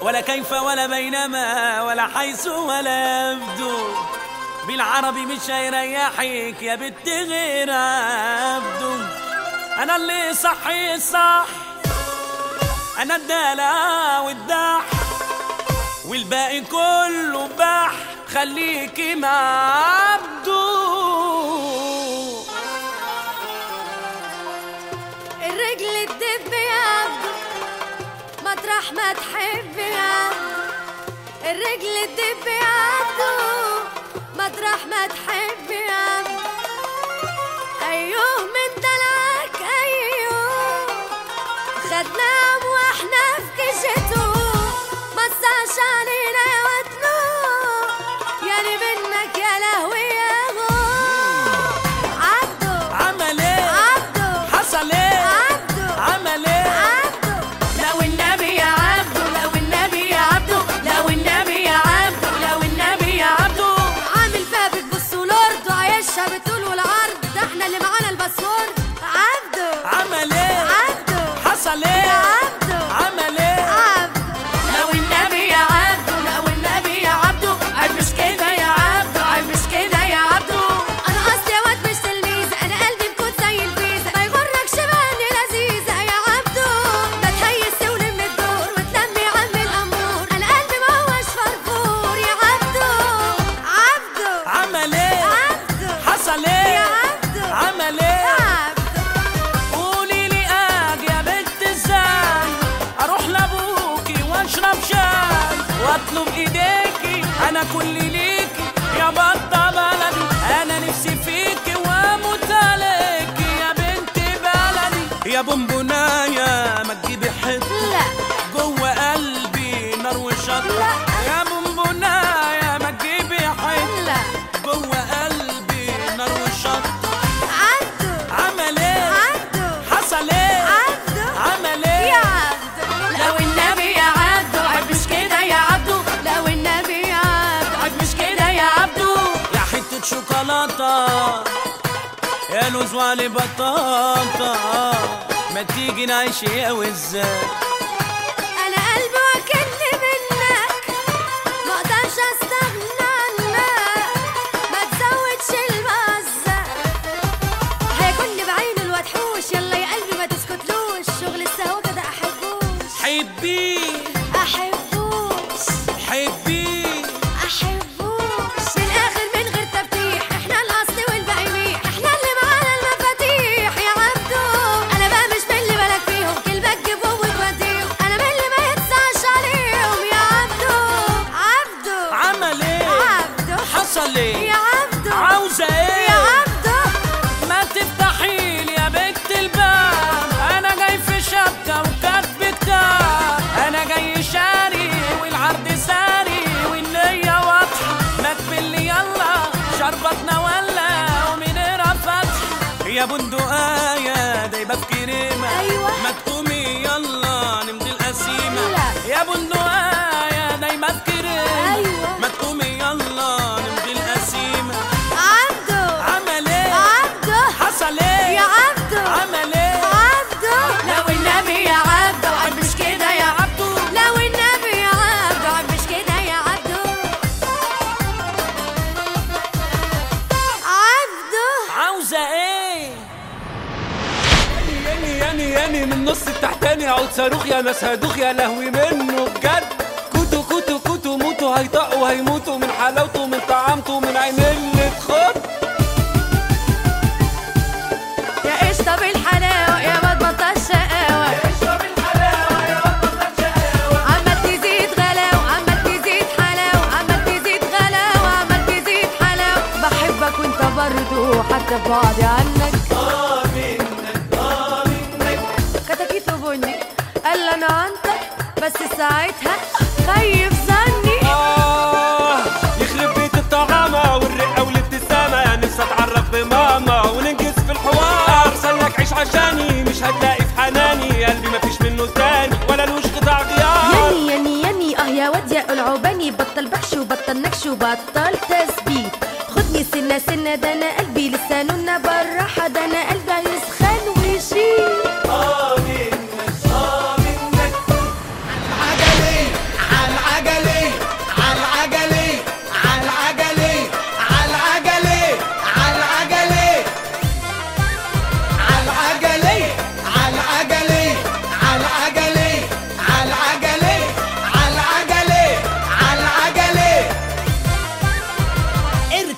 ولا كيف ولا بينما ولا حيث ولا يبدو بالعربي مش هيريحك يا بنت غير عبده انا اللي صحي صح انا الدلع والدح والباقي كله بح خليكي مع عبده الرجل تدب يا عبدو مطرح ما تحب يا عبدو الرجل تدب يا عبدو مطرح ما تحب يا عبدو ايوه من دلعك ايوه خدناه واحنا في كشته ما تصعش علينا يا وطنو يعني منك يا لهوي يا غو عبدو عمل ايه عبدو حصل ايه عبدو عمل ايه عبدو لو النبي يا عبدو لو النبي يا عبدو لو النبي يا عبدو لو النبي يا عبدو عامل فيها بتبص ولورد وعايشها بالطول والعرض ده احنا اللي معانا الباسورد عبدو عمل ايه عبدو حصل يا ايه عبدو عمل ايه عبدو لو النبي يا عبدو لو النبي يا عبدو عيب مش كده يا عبدو عيب مش كده يا عبدو انا اصلي واد مش تلميذ انا قلبي مكون زي الفيزا ما يغركش باني لذيذه يا عبدو ما تهيس ولم الدور وتلمي يا عم الامور انا قلبي ما هوش فرفور يا عبدو عبدو عمل ايه عبدو حصل يا ايه عبدو عمل ايه عبدو قولي لي اجي يا بنت ازاي اروح لابوكي واشرب شاي واطلب ايديكي انا كل ليكي يا بطة بلدي انا نفسي فيكي واموت عليكي يا بنت بلدي يا بونبونايا ما تجيبي حته لا جوه قلبي نار وشط لا. يا بونبونايا ما تجيبي حته لا جوه قلبي نار وشط عبدو عمل ايه عبدو حصل ايه عبدو عمل ايه يا عبدو لو النبي يا عبدو عيب مش كده يا عبدو لو النبي يا عبدو عيب مش كده يا عبدو يا حتة شوكولاتة يا لوز وعلي بطاطا ما تيجي نعيش يا وزاي انا قلبي واكلني منك ما اقدرش استغنى عنك ما تزودش البزة هيكون بعين الوحوش يلا يا قلبي ما تسكتلوش شغل السهوة ده احبوش حبيه احبوش حبيه احبوش من الاخر من غير تفتيح احنا الاصل والباقي ميح احنا اللي معانا المفاتيح يا عبدو انا بقى مش من اللي بالك فيهم كلمة تجيبهم وتوديهم انا من اللي ما يتصعش عليهم يا عبدو عبدو عمل ايه عبدو حصل ايه يا عبدو عاوزة ايه يا عبدو ما تفتحي لي يا بنت الباب انا جاي في شبكة وكاتب كتاب انا جاي شاري والعرض ساري والنية واضحة ما تبلي يلا شربتنا ولا ومنيرة فتح يا بندقاية دايبة في كريمة أيوة. ما تقومي يلا نمضي القسيمة لا. يا بندقاية دايبة في كريمة أيوة. ما تقومي يلا نمضي القسيمة عبدو عمل ايه عبدو حصل ايه يا عبدو عمل ايه عبدو لو النبي يا عبدو عيب مش كده يا عبدو لو النبي يا عبدو عيب مش كده يا عبدو عبدو عاوزة ايه ياني ياني ياني من نص التحتاني عود صاروخ يا ناس هدوخ يا لهوي منه بجد كوتو كوتو كوتو موتو هيطقوا هيموتوا من حلاوته من طعامته من عين اللي تخط يا قشطة بالحلاوة يا ما تبطل شقاوة عمال تزيد غلاوة عمال تزيد حلاوة عمال تزيد غلاوة عمال تزيد حلاوة بحبك وانت برضو حتى في بعدي عنك كتاكيت وبني قال لي انا عنتك بس ساعتها خيب ظني آه يخرب بيت الطعامة والرقة والابتسامة يا نفسي اتعرف بماما وننجز في الحوار استناك عيش عشاني مش هتلاقي في حناني قلبي مفيش منه تاني ولا لوش قطع غيار يني يني يني اه يا واد يا العوباني بطل بحش وبطل نكش وبطل تثبيت خدني سنة سنة ده انا قلبي لسانه بالراحة ده انا قلبي هيسخن ويشيل آه منك آه منك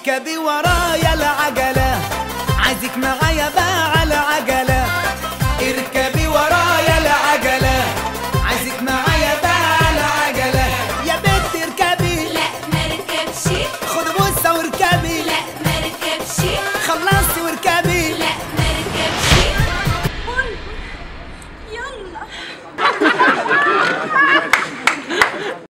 اركبي ورايا العجلة عايزك معايا بقى على عجلة